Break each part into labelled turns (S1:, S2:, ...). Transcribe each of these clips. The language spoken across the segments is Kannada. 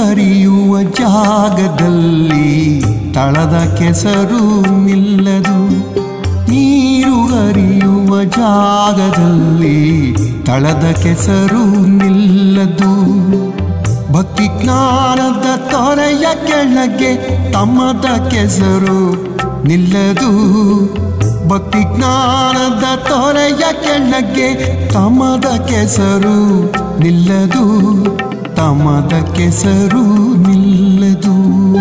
S1: ನೀರುಗರಿಯುವ ಜಾಗದಲ್ಲಿ ತಳದ ಕೆಸರು ನಿಲ್ಲದು ನೀರುಗರಿಯುವ ಜಾಗದಲ್ಲಿ ತಳದ ಕೆಸರು ನಿಲ್ಲದು ಭಕ್ತಿ ಜ್ಞಾನದ ತೊರೆಯ ಕೆಳಗೆ ತಮ್ಮದ ಕೆಸರು ನಿಲ್ಲದು ಭಕ್ತಿ ಜ್ಞಾನದ ತೊರೆಯ ಕೆಳಗೆ ತಮದ ಕೆಸರು ನಿಲ್ಲದು ತಮದ ಕೆಸರು ನಿಲ್ಲದು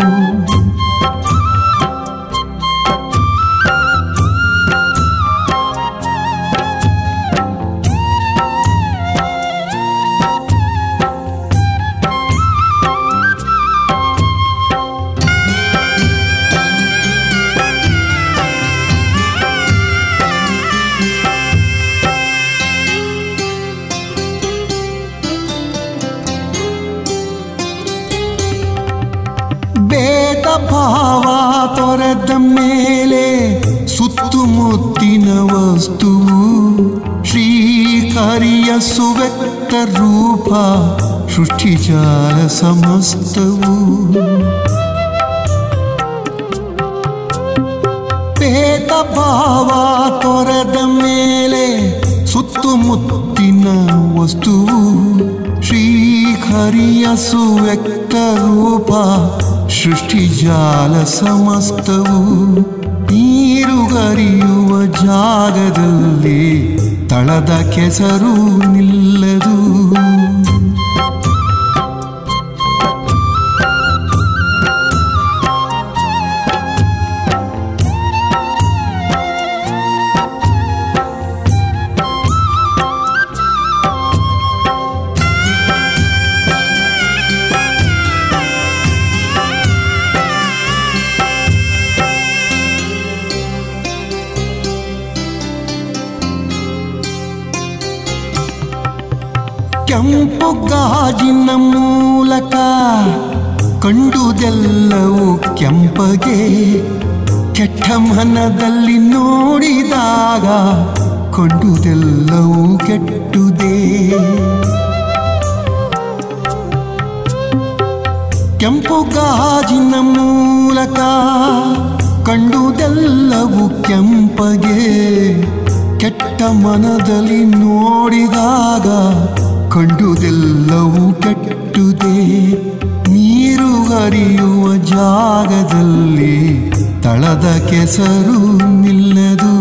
S1: ಭೇದ ಭಾವ ತೊರೆದ ಮೇಲೆ ಸುತ್ತುಮುತ್ತಿನ ವಸ್ತುವು ಶ್ರೀಕರಿಯ ಸುವ್ಯಕ್ತ ರೂಪ ಸೃಷ್ಟಿಜಾಲ ಸಮಸ್ತವು ಭೇದ ಭಾವ ತೊರೆದ ಮೇಲೆ ಸುತ್ತುಮುತ್ತಿನ ವಸ್ತುವು ಶ್ರೀಹರಿಯ ಸುವ್ಯಕ್ತ ರೂಪ ಸೃಷ್ಟಿಜಾಲ ಸಮಸ್ತವು ನೀರುಗರಿಯುವ ಜಾಗದಲ್ಲಿ ತಳದ ಕೆಸರು ನಿಲ್ಲದು ಕೆಂಪು ಗಾಜಿನ ಮೂಲಕ ಕಂಡುದೆಲ್ಲವೂ ಕೆಂಪಗೆ ಕೆಟ್ಟ ಮನದಲ್ಲಿ ನೋಡಿದಾಗ ಕಂಡುದೆಲ್ಲವೂ ಕೆಟ್ಟುದೇ ಕೆಂಪು ಗಾಜಿನ ಮೂಲಕ ಕಂಡುದೆಲ್ಲವೂ ಕೆಂಪಗೆ ಕೆಟ್ಟ ಮನದಲ್ಲಿ ನೋಡಿದಾಗ ಕಂಡುದೆಲ್ಲವೂ ಕೆಟ್ಟುದೇ ನೀರು ಹರಿಯುವ ಜಾಗದಲ್ಲಿ ತಳದ ಕೆಸರು ನಿಲ್ಲದು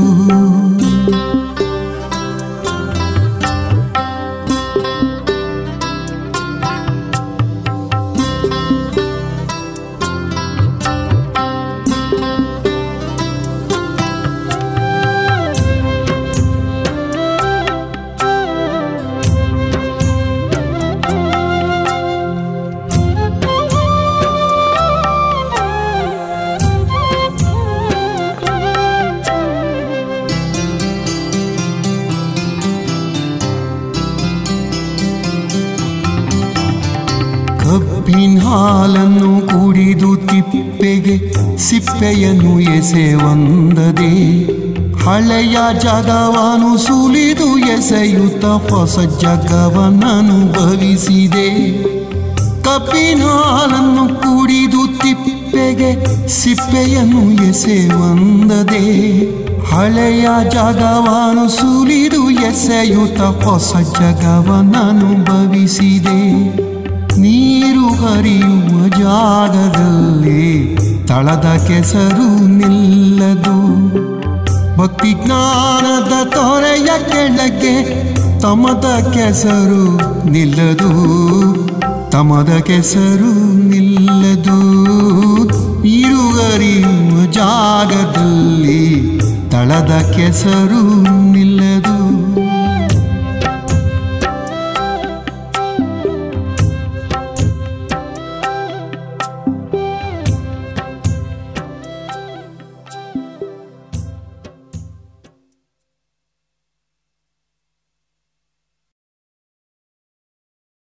S1: ಕಬ್ಬಿನ ಹಾಲನ್ನು ಕುಡಿದು ತಿಪ್ಪೆಗೆ ಸಿಪ್ಪೆಯನ್ನು ಎಸೆವಂದದೆ ಹಳೆಯ ಜಗವನ್ನು ಸುಲಿದು ಎಸೆಯುತ್ತ ಹೊಸ ಜಗವನ್ನನುಭವಿಸಿದೆ ಕಬ್ಬಿನ ಹಾಲನ್ನು ಕುಡಿದು ತಿಪ್ಪೆಗೆ ಸಿಪ್ಪೆಯನ್ನು ಎಸೆವಂದದೆ ಹಳೆಯ ಜಗವನ್ನು ಸುಲಿದು ಎಸೆಯುತ್ತ ಹೊಸ ಜಗವನ್ನನುಭವಿಸಿದೆ ನೀರು ಹರಿಯುವ ಜಾಗದಲ್ಲಿ ತಳದ ಕೆಸರು ನಿಲ್ಲದು ಭಕ್ತಿ ಜ್ಞಾನದ ತೊರೆಯ ಕೆಳಗೆ ತಮದ ಕೆಸರು ನಿಲ್ಲದು ತಮದ ಕೆಸರು ನಿಲ್ಲದು ನೀರು ಹರಿಯುವ ಜಾಗದಲ್ಲಿ ತಳದ ಕೆಸರು ನಿಲ್ಲದು